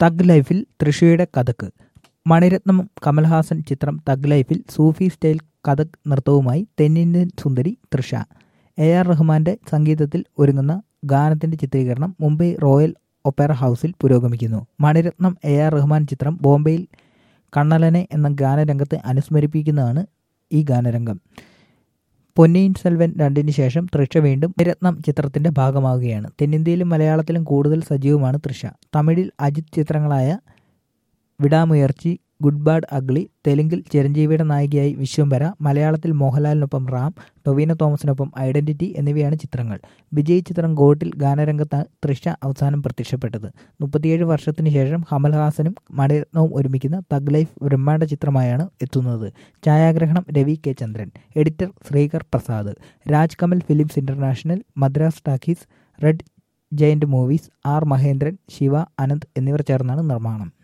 thug ലൈഫിൽ തൃഷയുടെ കഥക്ക് മണിരത്നം കമൽഹാസൻ ചിത്രം thug ലൈഫിൽ സൂഫി സ്റ്റൈൽ കഥക് നൃത്തവുമായി തെന്നിന്ത്യൻ സുന്ദരി തൃഷ എ ആർ റഹ്മാന്റെ സംഗീതത്തിൽ ഒരുങ്ങുന്ന ഗാനത്തിന്റെ ചിത്രീകരണം മുംബൈ റോയൽ ഒപ്പേറ ഹൗസിൽ പുരോഗമിക്കുന്നു മണിരത്നം എ ആർ റഹ്മാൻ ചിത്രം ബോംബെയിൽ കണ്ണലനെ എന്ന ഗാനരംഗത്തെ അനുസ്മരിപ്പിക്കുന്നതാണ് ഈ ഗാനരംഗം പൊന്നിയിൻ സെൽവൻ രണ്ടിന് ശേഷം തൃഷ വീണ്ടും മണിരത്നം ചിത്രത്തിന്റെ ഭാഗമാവുകയാണ് തെന്നിന്ത്യയിലും മലയാളത്തിലും കൂടുതൽ സജീവമാണ് തൃഷ തമിഴിൽ അജിത് ചിത്രങ്ങളായ വിടാമുയർച്ചി ഗുഡ് ബാഡ് അഗ്ലി തെലുങ്കിൽ ചിരഞ്ജീവിയുടെ നായികയായി വിശ്വംഭര മലയാളത്തിൽ മോഹൻലാലിനൊപ്പം റാം ടൊവീനോ തോമസിനൊപ്പം ഐഡന്റിറ്റി എന്നിവയാണ് ചിത്രങ്ങൾ വിജയ് ചിത്രം ഗോട്ടിൽ ഗാനരംഗത്ത് തൃഷ അവസാനം പ്രത്യക്ഷപ്പെട്ടത് മുപ്പത്തിയേഴ് വർഷത്തിന് ശേഷം കമൽഹാസനും മണിരത്നവും ഒരുമിക്കുന്ന തഗ് ലൈഫ് ബ്രഹ്മാണ്ഡ ചിത്രമായാണ് എത്തുന്നത് ഛായാഗ്രഹണം Ravi K Chandran editor Sreekar Prasad Raaj Kamal films international Madras talkies red giant movies R Mahendran Siva Ananth എന്നിവർ ചേർന്നാണ് നിർമ്മാണം